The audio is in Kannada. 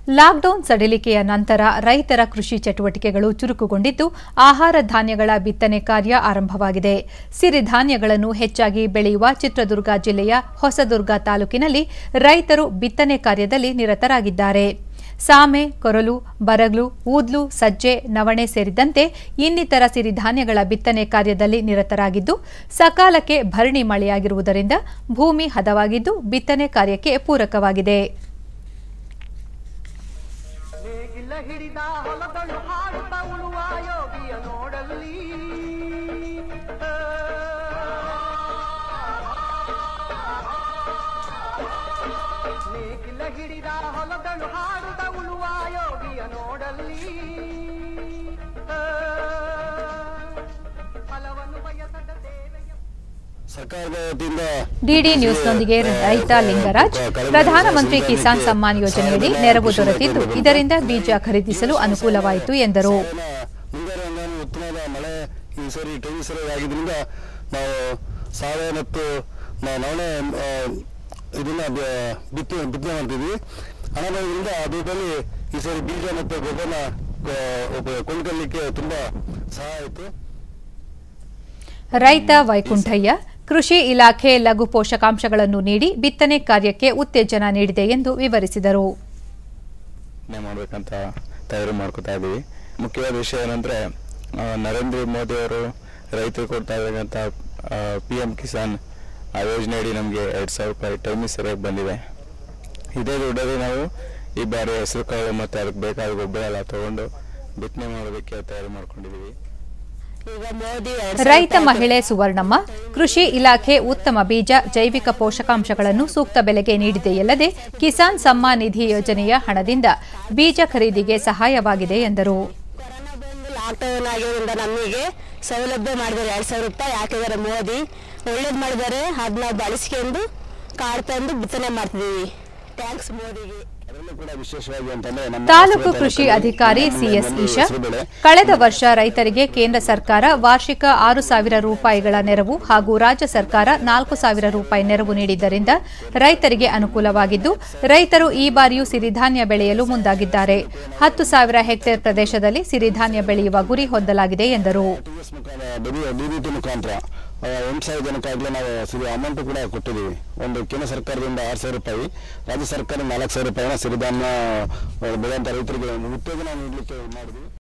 ಲಾಕ್ಡೌನ್ ಸಡಿಲಿಕೆಯ ನಂತರ ರೈತರ ಕೃಷಿ ಚಟುವಟಿಕೆಗಳು ಚುರುಕುಗೊಂಡಿದ್ದು ಆಹಾರ ಧಾನ್ಯಗಳ ಬಿತ್ತನೆ ಕಾರ್ಯ ಆರಂಭವಾಗಿದೆ ಸಿರಿಧಾನ್ಯಗಳನ್ನು ಹೆಚ್ಚಾಗಿ ಬೆಳೆಯುವ ಚಿತ್ರದುರ್ಗ ಜಿಲ್ಲೆಯ ಹೊಸದುರ್ಗ ತಾಲೂಕಿನಲ್ಲಿ ರೈತರು ಬಿತ್ತನೆ ಕಾರ್ಯದಲ್ಲಿ ನಿರತರಾಗಿದ್ದಾರೆ ಸಾಮೆ ಕೊರಲು ಬರಗ್ಲು ಊದ್ಲು ಸಜ್ಜೆ ನವಣೆ ಸೇರಿದಂತೆ ಇನ್ನಿತರ ಸಿರಿಧಾನ್ಯಗಳ ಬಿತ್ತನೆ ಕಾರ್ಯದಲ್ಲಿ ನಿರತರಾಗಿದ್ದು ಸಕಾಲಕ್ಕೆ ಭರಣಿ ಮಳೆಯಾಗಿರುವುದರಿಂದ ಭೂಮಿ ಹದವಾಗಿದ್ದು ಬಿತ್ತನೆ ಕಾರ್ಯಕ್ಕೆ ಪೂರಕವಾಗಿದೆ ನೇಗಿಲ ಹಿಡಿದ ಹೊಲಗಳು ಹಾಡುತ್ತ ಉಳುವ ಯೋಗಿಯ ನೋಡಲ್ಲಿ ನೇಗಿಲ ಹಿಡಿದ ಹೊಲಗಳು ಹಾಡುತ್ತ ಉಳುವ ಯೋಗಿಯ ನೋಡಲ್ಲಿ ಫಲವನ್ನು ಬಯಸದ ಸೇವೆಯ ಸರ್ಕಾರದ ವತಿಯಿಂದ ಡಿಡಿ ನ್ಯೂಸ್ನೊಂದಿಗೆ ರೈತ ಲಿಂಗರಾಜ್ ಪ್ರಧಾನಮಂತ್ರಿ ಕಿಸಾನ್ ಸಮ್ಮಾನ್ ಯೋಜನೆಯಡಿ ನೆರವು ದೊರೆತಿದ್ದು ಇದರಿಂದ ಬೀಜ ಖರೀದಿಸಲು ಅನುಕೂಲವಾಯಿತು ಎಂದರು ಮುಂಗಾರು ಹಂಗಾಮು ಉತ್ತಮವಾದ ಮಳೆ ಈ ಸರಿ ಟೈಮ್ ಸರಿ ಆಗಿದ್ರಿಂದ ನಾವು ಸಾವಯವ ಮತ್ತು ನ- ನವಣೆ ಆ, ಇದನ್ನ ಬ- ಬಿತ್ತನೆ ಬಿತ್ತನೆ ಮಾಡ್ತಿದ್ವಿ ಹಣ ಬರೋದ್ರಿಂದ ಆ ದುಡ್ಡಲ್ಲಿ ಈ ಸರಿ ಬೀಜ ಮತ್ತು ಗೊಬ್ಬರನ ಆ, ಉಪ- ಕೊಂಡ್ಕೊಳ್ಳಿಕ್ಕೆ ತುಂಬಾ ಸಹಾಯ ಆಯಿತು ರೈತ ವೈಕುಂಠಯ್ಯ ಕೃಷಿ ಇಲಾಖೆ ಲಘು ಪೋಷಕಾಂಶಗಳನ್ನು ನೀಡಿ ಬಿತ್ತನೆ ಕಾರ್ಯಕ್ಕೆ ಉತ್ತೇಜನ ನೀಡಿದೆ ಎಂದು ವಿವರಿಸಿದರು ಬಿತ್ತನೆ ಮಾಡ್ಬೇಕಂತ ತಯಾರಿ ಮಾಡ್ಕೊತಾ ಇದ್ದೀವಿ ಮುಖ್ಯವಾದ ವಿಷಯ ಏನಂದ್ರೆ ಆ, ನರೇಂದ್ರ ಮೋದಿ ಅವರು ರೈತರು ಕೊಡ್ತಾ ಇರ್ತಕ್ಕಂಥ ಪಿ ಎಂ ಕಿಸಾನ್ ಆ ಯೋಜನೆಯಡಿ ನಮಗೆ ಎರಡು ಸಾವಿರ ರೂಪಾಯಿ ಟೈಮಿಗೆ ಸರಿಯಾಗಿ ಬಂದಿದೆ ಇದೇ ದುಡ್ಡಲ್ಲಿ ನಾವು ಈ ಬಾರಿ ಹೆಸರು ಕಾಳು ಮತ್ತು ಅದಕ್ಕೆ ಬೇಕಾದ ಗೊಬ್ಬರ ಎಲ್ಲ ತಗೊಂಡು ಬಿತ್ತನೆ ಮಾಡೋದಕ್ಕೆ ತಯಾರಿ ಮಾಡ್ಕೊಂಡಿದ್ದೀವಿ ಈಗ ಮೋದಿ ಎರಡ್ ರೈತ ಸಾವಿರದ ಮಹಿಳೆ ಸುವರ್ಣಮ್ಮ ಕೃಷಿ ಇಲಾಖೆ ಉತ್ತಮ ಬೀಜ ಜೈವಿಕ ಪೋಷಕಾಂಶಗಳನ್ನು ಸೂಕ್ತ ಬೆಲೆಗೆ ನೀಡಿದೆಯಲ್ಲದೆ ಕಿಸಾನ್ ಸಮ್ಮಾನ್ ನಿಧಿ ಯೋಜನೆಯ ಹಣದಿಂದ ಬೀಜ ಖರೀದಿಗೆ ಸಹಾಯವಾಗಿದೆ ಎಂದರು ಕೊರೋನಾ ಬಂದು ಲಾಕ್ಡೌನ್ ಆಗಿರೋದ್ರಿಂದ ನಮಗೆ ಸೌಲಭ್ಯ ಮಾಡಿದ್ದಾರೆ ಎರಡ್ ಸಾವಿರ ರೂಪಾಯಿ ಹಾಕಿದ್ದಾರೆ ಮೋದಿ ಒಳ್ಳೇದು ಮಾಡಿದ್ದಾರೆ ಅದನ್ನ ನಾವು ಬಳಸ್ಕೊಂಡು ಕಾಳು ತಂದು ಬಿತ್ತನೆ ಮಾಡ್ತಿದ್ದೀವಿ ಥ್ಯಾಂಕ್ಸ್ ಮೋದಿಗೆ ಅದರಲ್ಲೂ ಕೂಡ ವಿಶೇಷವಾಗಿ ಅಂತಂದ್ರೆ ನಮ್ಮ ತಾಲೂಕು ಹೆಸರು ಕೃಷಿ ಬೆಳೆ, ಅಧಿಕಾರಿ ನಮ್ಮ ಸಿಎಸ್ ಮನೆಯಲ್ಲಿ ಈಶಾ ಹೆಸರು ಬೆಳೆ. ಕಳೆದ ವರ್ಷ ರೈತರಿಗೆ ಕೇಂದ್ರ ಸರ್ಕಾರ ವಾರ್ಷಿಕ ಆರು ಸಾವಿರ ರೂಪಾಯಿಗಳ ನೆರವು ಹಾಗೂ ರಾಜ್ಯ ಸರ್ಕಾರ ನಾಲ್ಕು ಸಾವಿರ ರೂಪಾಯಿ ನೆರವು ನೀಡಿದ್ದರಿಂದ ರೈತರಿಗೆ ಅನುಕೂಲವಾಗಿದ್ದು ರೈತರು ಈ ಬಾರಿಯೂ ಸಿರಿಧಾನ್ಯ ಬೆಳೆಯಲು ಮುಂದಾಗಿದ್ದಾರೆ ಹತ್ತು ಸಾವಿರ ಹೆಕ್ಟೇರ್ ಪ್ರದೇಶದಲ್ಲಿ ಸಿರಿಧಾನ್ಯ ಬೆಳೆಯುವ ಗುರಿ ಹೊಂದಲಾಗಿದೆ ಎಂದರು ಟಿಎಸ್ ಮುಖಾಂತರ ಡಿಬಿಟಿ ಮುಖಾಂತರ ಆ, ಎಂಟು ಸಾವಿರ ಜನಕ್ಕಾಗಲೇ ನಾವು ಸಿರಿ ಅಮೌಂಟ್ ಕೂಡ ಕೊಟ್ಟಿದ್ದೀವಿ ಒಂದು ಕೇಂದ್ರ ಸರ್ಕಾರದಿಂದ ಆರು ಸಾವಿರ ರೂಪಾಯಿ ರಾಜ್ಯ ಸರ್ಕಾರ ನಾಲ್ಕು ಸಾವಿರ ರೂಪಾಯಿನ ಸಿರಿಧಾನ್ಯ ಆ, ಬೆಳೆಯುವಂಥ ರೈತರಿಗೆ ಒಂದು ಉತ್ತೇಜನ ನೀಡಲಿಕ್ಕೆ ಮಾಡಿದ್ವಿ